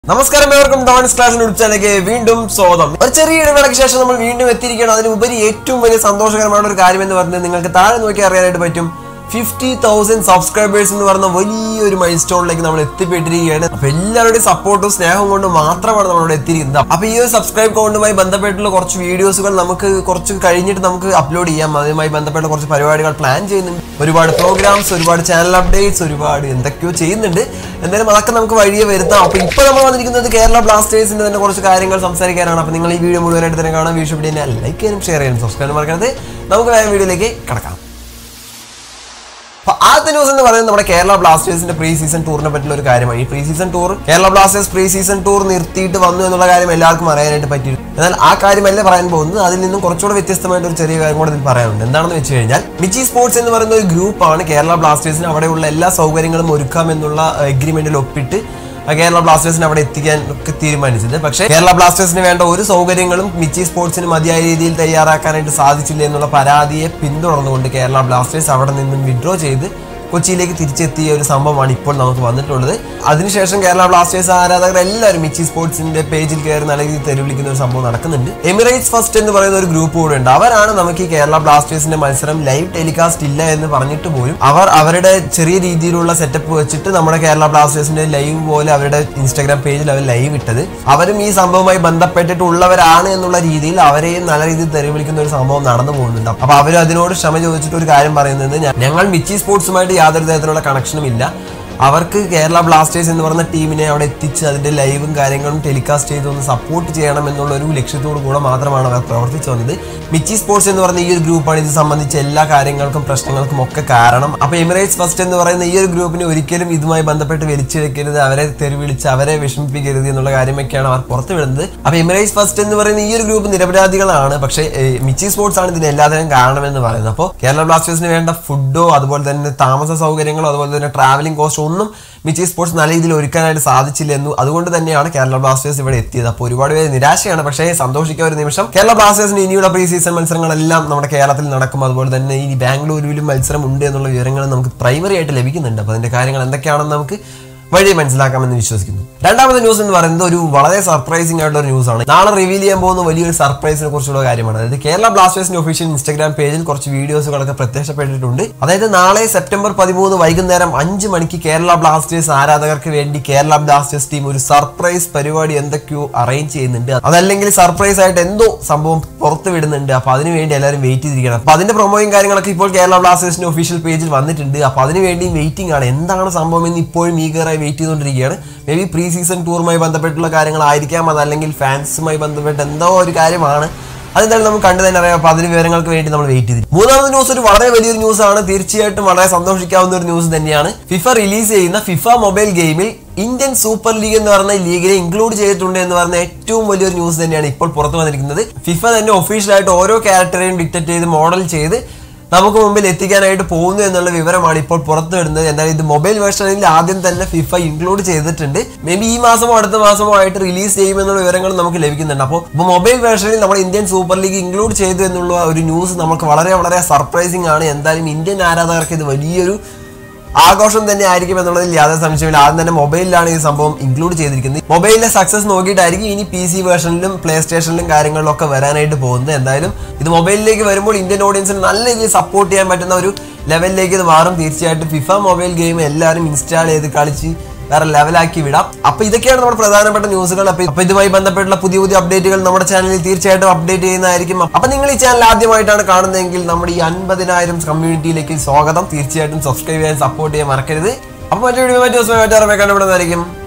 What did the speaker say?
നമസ്കാരം ഏവർക്കും dawns class ചാനലിലേക്ക് വീണ്ടും സ്വാഗതം ഒരു ചെറിയ ഇടവേളയ്ക്ക് ശേഷം നമ്മൾ വീണ്ടും എത്തിയിരിക്കുകയാണ് അതിനുപരി ഏറ്റവും വലിയ സന്തോഷകരമായ ഒരു കാര്യം എന്ന് പറഞ്ഞത് നിങ്ങൾക്ക് താഴെ നോക്കി അറിയാനായിട്ട് പറ്റും ഫിഫ്റ്റി തൗസൻഡ് സബ്സ്ക്രൈബേഴ്സ് എന്ന് പറഞ്ഞ വലിയൊരു മൈൽ സ്റ്റോണിലേക്ക് നമ്മൾ എത്തിപ്പെട്ടിരിക്കുകയാണ് അപ്പൊ എല്ലാവരുടെയും സപ്പോർട്ടും സ്നേഹവും കൊണ്ട് മാത്രമാണ് നമ്മളിവിടെ എത്തിയിരിക്കുന്നത് അപ്പൊ ഈ ഒരു സബ്സ്ക്രൈബ് കൗണ്ടുമായി ബന്ധപ്പെട്ടുള്ള കുറച്ച് വീഡിയോസുകൾ നമുക്ക് കുറച്ച് കഴിഞ്ഞിട്ട് നമുക്ക് അപ്ലോഡ് ചെയ്യാം അതുമായി ബന്ധപ്പെട്ട കുറച്ച് പരിപാടികൾ പ്ലാൻ ചെയ്യുന്നുണ്ട് ഒരുപാട് പ്രോഗ്രാംസ് ഒരുപാട് ചാനൽ അപ്ഡേറ്റ്സ് ഒരുപാട് എന്തൊക്കെയോ ചെയ്യുന്നുണ്ട് എന്തായാലും അതൊക്കെ നമുക്ക് വഴിയെ വരുത്താം അപ്പൊ ഇപ്പൊ നമ്മൾ വന്നിരിക്കുന്നത് കേരള ബ്ലാസ്റ്റേഴ്സിന്റെ തന്നെ കുറച്ച് കാര്യങ്ങൾ സംസാരിക്കാനാണ് അപ്പൊ നിങ്ങൾ ഈ വീഡിയോ മുഴുവനായിട്ട് തന്നെ കാണാം വീഡിയോ വീഡിയോ ലൈക്ക് ചെയ്യാനും ഷെയർ ചെയ്യാനും സബ്സ്ക്രൈബ് മറക്കരുത് നമുക്ക് വേറെ വീഡിയോയിലേക്ക് കടക്കാം അപ്പൊ ആദ്യത്തെ ന്യൂസ് എന്ന് പറയുന്നത് നമ്മുടെ കേരള ബ്ലാസ്റ്റേഴ്സിന്റെ പ്രീ സീസൺ ടൂറിനെ പറ്റിയുള്ള ഒരു കാര്യമാണ് ഈ pre season tour Kerala Blasters pre season tour നിർത്തിയിട്ട് വന്നു എന്നുള്ള കാര്യം എല്ലാവർക്കും അറിയാനായിട്ട് പറ്റി എന്നാൽ ആ കാര്യമല്ല പറയാൻ പോകുന്നത് അതിൽ നിന്നും കുറച്ചുകൂടെ വ്യത്യസ്തമായിട്ട് ഒരു ചെറിയ കാര്യം കൂടെ ഇതിൽ പറയാനുണ്ട് എന്താണെന്ന് വെച്ച് കഴിഞ്ഞാൽ മിച്ചി സ്പോർട്സ് എന്ന് പറയുന്ന ഒരു ഗ്രൂപ്പാണ് കേരള ബ്ലാസ്റ്റേഴ്സിന് അവിടെയുള്ള എല്ലാ സൗകര്യങ്ങളും ഒരുക്കാം എന്നുള്ള എഗ്രിമെന്റിൽ ഒപ്പിട്ട് ആ കേരള ബ്ലാസ്റ്റേഴ്സിനെ അവിടെ എത്തിക്കാൻ ഒക്കെ തീരുമാനിച്ചത് പക്ഷേ കേരള ബ്ലാസ്റ്റേഴ്സിന് വേണ്ട ഒരു സൗകര്യങ്ങളും മിച്ചി സ്പോർട്സിന് മതിയായ രീതിയിൽ തയ്യാറാക്കാനായിട്ട് സാധിച്ചില്ല എന്നുള്ള പരാതിയെ പിന്തുടർന്നുകൊണ്ട് കേരള ബ്ലാസ്റ്റേഴ്സ് അവിടെ നിന്നും വിഡ്രോ ചെയ്ത് കൊച്ചിയിലേക്ക് തിരിച്ചെത്തിയ ഒരു സംഭവമാണ് ഇപ്പോൾ നമുക്ക് വന്നിട്ടുള്ളത് അതിനുശേഷം കേരള ബ്ലാസ്റ്റേഴ്സ് ആരാധകർ എല്ലാവരും മിച്ചി സ്പോർട്സിന്റെ പേജിൽ കയറി നല്ല രീതിയിൽ തെരുവിളിക്കുന്ന ഒരു സംഭവം നടക്കുന്നുണ്ട് എമിറേറ്റ്സ് ഫസ്റ്റ് എന്ന് പറയുന്ന ഒരു ഗ്രൂപ്പ് കൂടെ ഉണ്ട് അവരാണ് നമുക്ക് ഈ കേരള ബ്ലാസ്റ്റേഴ്സിന്റെ മത്സരം ലൈവ് ടെലികാസ്റ്റ് ഇല്ല എന്ന് പറഞ്ഞിട്ട് പോലും അവർ അവരുടെ ചെറിയ രീതിയിലുള്ള സെറ്റപ്പ് വെച്ചിട്ട് നമ്മുടെ കേരള ബ്ലാസ്റ്റേഴ്സിന്റെ ലൈവ് പോലെ അവരുടെ ഇൻസ്റ്റാഗ്രാം പേജിൽ അവർ ലൈവ് ഇട്ടത് അവരും ഈ സംഭവവുമായി ബന്ധപ്പെട്ടിട്ടുള്ളവരാണ് എന്നുള്ള രീതിയിൽ അവരെയും നല്ല രീതിയിൽ തെരുവിളിക്കുന്ന ഒരു സംഭവം നടന്നു പോകുന്നുണ്ട് അപ്പൊ അവർ അതിനോട് ക്ഷമ ചോദിച്ചിട്ട് ഒരു കാര്യം പറയുന്നത് ഞ- ഞങ്ങൾ മിച്ചി സ്പോർട്സുമായിട്ട് യാതൊരു തരത്തിലുള്ള കണക്ഷനും ഇല്ല അവർക്ക് കേരള ബ്ലാസ്റ്റേഴ്സ് എന്ന് പറയുന്ന ടീമിനെ അവിടെ എത്തിച്ച് അതിന്റെ ലൈവും കാര്യങ്ങളും ടെലികാസ്റ്റ് ചെയ്ത് ഒന്ന് സപ്പോർട്ട് ചെയ്യണം എന്നുള്ള ഒരു ലക്ഷ്യത്തോടു കൂടെ മാത്രമാണ് അവർ പ്രവർത്തിച്ചു വന്നത് മിച്ചി സ്പോർട്സ് എന്ന് പറയുന്ന ഈ ഒരു ഗ്രൂപ്പാണ് ഇത് സംബന്ധിച്ച എല്ലാ കാര്യങ്ങൾക്കും പ്രശ്നങ്ങൾക്കും ഒക്കെ കാരണം അപ്പൊ എമിറേറ്റ്സ് ഫസ്റ്റ് എന്ന് പറയുന്ന ഈ ഒരു ഗ്രൂപ്പിന് ഒരിക്കലും ഇതുമായി ബന്ധപ്പെട്ട് വലിച്ചു വെക്കരുത് അവരെ തെരുവിളിച്ച് അവരെ വിഷമിപ്പിക്കരുത് എന്നുള്ള കാര്യമൊക്കെയാണ് അവർ പുറത്തു വിടുന്നത് അപ്പൊ എമിറേറ്റ്സ് ഫസ്റ്റ് എന്ന് പറയുന്ന ഈ ഒരു ഗ്രൂപ്പ് നിരപരാധികളാണ് പക്ഷേ ഏഹ്, മിച്ചി സ്പോർട്സ് ആണ് ഇതിന് എല്ലാത്തിനും കാരണമെന്ന് പറയുന്നത് അപ്പോൾ കേരള ബ്ലാസ്റ്റേഴ്സിന് വേണ്ട ഫുഡോ അതുപോലെ തന്നെ താമസ സൗകര്യങ്ങളോ അതുപോലെ തന്നെ ട്രാവലിംഗ് കോസ്റ്റ് ഒന്നും മിച്ചി സ്പോർട്സ് നല്ല രീതിയിൽ ഒരുക്കാനായിട്ട് സാധിച്ചില്ല എന്നു അതുകൊണ്ട് തന്നെയാണ് കേരള ബ്ലാസ്റ്റേഴ്സ് ഇവിടെ എത്തിയത് അപ്പോൾ ഒരുപാട് പേര് നിരാശയാണ് പക്ഷേ സന്തോഷിക്കാൻ ഒരു നിമിഷം കേരള ബ്ലാസ്റ്റേഴ്സിന് ഇനിയുള്ള പ്രീ സീസൺ മത്സരങ്ങളെല്ലാം നമ്മുടെ കേരളത്തിൽ നടക്കും അതുപോലെ തന്നെ ഇനി ബാംഗ്ലൂരുവിലും മത്സരം ഉണ്ട് എന്നുള്ള വിവരങ്ങൾ നമുക്ക് പ്രൈമറി ആയിട്ട് ലഭിക്കുന്നുണ്ട് അപ്പോൾ അതിന്റെ കാര്യങ്ങൾ എന്തൊക്കെയാണെന്ന് നമുക്ക് വഴി മനസ്സിലാക്കാമെന്ന് വിശ്വസിക്കുന്നു രണ്ടാമത്തെ ന്യൂസ് എന്ന് പറയുന്നത് ഒരു വളരെ സർപ്രൈസിംഗ് ആയിട്ടുള്ള ഒരു ന്യൂസ് ആണ് നാളെ റിവീൽ ചെയ്യാൻ പോകുന്ന വലിയൊരു സർപ്രൈസിനെ കുറിച്ചുള്ള കാര്യമാണ് അതായത് കേരള ബ്ലാസ്റ്റേഴ്സിന്റെ ഒഫീഷ്യൽ ഇൻസ്റ്റാഗ്രാം പേജിൽ കുറച്ച് വീഡിയോസുകളൊക്കെ പ്രത്യക്ഷപ്പെട്ടിട്ടുണ്ട് അതായത് നാളെ സെപ്റ്റംബർ പതിമൂന്ന് വൈകുന്നേരം അഞ്ച് മണിക്ക് കേരള ബ്ലാസ്റ്റേഴ്സ് ആരാധകർക്ക് വേണ്ടി കേരള ബ്ലാസ്റ്റേഴ്സ് ടീം ഒരു സർപ്രൈസ് പരിപാടി എന്തൊക്കെയോ അറേഞ്ച് ചെയ്യുന്നുണ്ട് അതല്ലെങ്കിൽ സർപ്രൈസ് ആയിട്ട് എന്തോ സംഭവം പുറത്തു വിടുന്നുണ്ട് അപ്പൊ അതിന് വേണ്ടി എല്ലാവരും വെയിറ്റ് ചെയ്തിരിക്കണം അപ്പൊ അതിന്റെ പ്രൊമോയും കാര്യങ്ങളൊക്കെ ഇപ്പോൾ കേരള ബ്ലാസ്റ്റേഴ്സിന്റെ ഒഫീഷ്യൽ പേജിൽ വന്നിട്ടുണ്ട് അപ്പൊ അതിന് വേണ്ടി വെയിറ്റിംഗ് ആണ് എന്താണ് സംഭവം എന്ന് ഇപ്പോഴും ഈഗറായി വെയിറ്റ് ചെയ്തുകൊണ്ടിരിക്കുകയാണ് മേ ബി പ്രീ സീസൺ ടൂറുമായി ബന്ധപ്പെട്ടുള്ള കാര്യങ്ങളായിരിക്കാം അതല്ലെങ്കിൽ ഫാൻസുമായി ബന്ധപ്പെട്ട് എന്തോ ഒരു കാര്യമാണ് അതെന്തായാലും നമുക്ക് കണ്ടു തന്നെ അറിയാം അപ്പൊ അതിന് വിവരങ്ങൾക്ക് വേണ്ടി നമ്മൾ വെയിറ്റ് ചെയ്തു മൂന്നാമത് ന്യൂസ് ഒരു വളരെ വലിയൊരു ന്യൂസ് ആണ് തീർച്ചയായിട്ടും വളരെ സന്തോഷിക്കാവുന്ന ഒരു ന്യൂസ് തന്നെയാണ് ഫിഫ റിലീസ് ചെയ്യുന്ന ഫിഫ മൊബൈൽ ഗെയിമിൽ ഇന്ത്യൻ സൂപ്പർ ലീഗ് എന്ന് പറയുന്ന ലീഗിനെ ഇൻക്ലൂഡ് ചെയ്തിട്ടുണ്ട് എന്ന് പറയുന്ന ഏറ്റവും വലിയൊരു ന്യൂസ് തന്നെയാണ് ഇപ്പോൾ പുറത്തു വന്നിരിക്കുന്നത് ഫിഫ തന്നെ ഒഫീഷ്യലായിട്ട് ഓരോ ക്യാരക്ടറെയും ഡിക്റ്റേറ്റ് ചെയ്ത് മോഡൽ ചെയ്ത് നമുക്ക് മുമ്പിൽ എത്തിക്കാനായിട്ട് പോകുന്നു എന്നുള്ള വിവരമാണ് ഇപ്പോൾ പുറത്തു വരുന്നത് എന്തായാലും ഇത് മൊബൈൽ വേർഷനിൽ ആദ്യം തന്നെ ഫിഫ ഇൻക്ലൂഡ് ചെയ്തിട്ടുണ്ട് മേ ബി ഈ മാസമോ അടുത്ത മാസമോ ആയിട്ട് റിലീസ് ചെയ്യുമെന്നുള്ള വിവരങ്ങൾ നമുക്ക് ലഭിക്കുന്നുണ്ട് അപ്പോൾ മൊബൈൽ വേർഷനിൽ നമ്മുടെ ഇന്ത്യൻ സൂപ്പർ ലീഗ് ഇൻക്ലൂഡ് ചെയ്തു എന്നുള്ള ഒരു ന്യൂസ് നമുക്ക് വളരെ വളരെ സർപ്രൈസിംഗ് ആണ് എന്തായാലും ഇന്ത്യൻ ആരാധകർക്ക് ഇത് വലിയൊരു ആഘോഷം തന്നെ ആയിരിക്കും എന്നുള്ളതിൽ യാതൊരു സംശയമില്ല ആദ്യം തന്നെ മൊബൈലിലാണ് ഈ സംഭവം ഇൻക്ലൂഡ് ചെയ്തിരിക്കുന്നത് മൊബൈലിലെ സക്സസ് നോക്കിയിട്ടായിരിക്കും ഇനി പി സി വേർഷനിലും പ്ലേ സ്റ്റേഷനിലും കാര്യങ്ങളിലും ഒക്കെ വരാനായിട്ട് പോകുന്നത് എന്തായാലും ഇത് മൊബൈലിലേക്ക് വരുമ്പോൾ ഇന്ത്യൻ ഓഡിയൻസിന് നല്ല രീതിയിൽ സപ്പോർട്ട് ചെയ്യാൻ പറ്റുന്ന ഒരു ലെവലിലേക്ക് ഇത് മാറും തീർച്ചയായിട്ടും ഫിഫ മൊബൈൽ ഗെയിം എല്ലാവരും ഇൻസ്റ്റാൾ ചെയ്ത് കളിച്ച് വേറെ ലെവലാക്കി വിടാം അപ്പൊ ഇതൊക്കെയാണ് നമ്മുടെ പ്രധാനപ്പെട്ട ന്യൂസുകൾ അപ്പൊ അപ്പൊ ഇതുമായി ബന്ധപ്പെട്ടുള്ള പുതിയ പുതിയ അപ്ഡേറ്റുകൾ നമ്മുടെ ചാനലിൽ തീർച്ചയായിട്ടും അപ്ഡേറ്റ് ചെയ്യുന്നതായിരിക്കും അപ്പൊ നിങ്ങൾ ഈ ചാനൽ ആദ്യമായിട്ടാണ് കാണുന്നതെങ്കിൽ നമ്മുടെ ഈ അൻപതിനായിരം കമ്മ്യൂണിറ്റിയിലേക്ക് സ്വാഗതം തീർച്ചയായിട്ടും സബ്സ്ക്രൈബ് ചെയ്യാൻ സപ്പോർട്ട് ചെയ്യാൻ മറക്കരുത് അപ്പൊ മറ്റൊരു വീഡിയോ മറ്റു ദിവസം മറ്റേ ഇവിടെ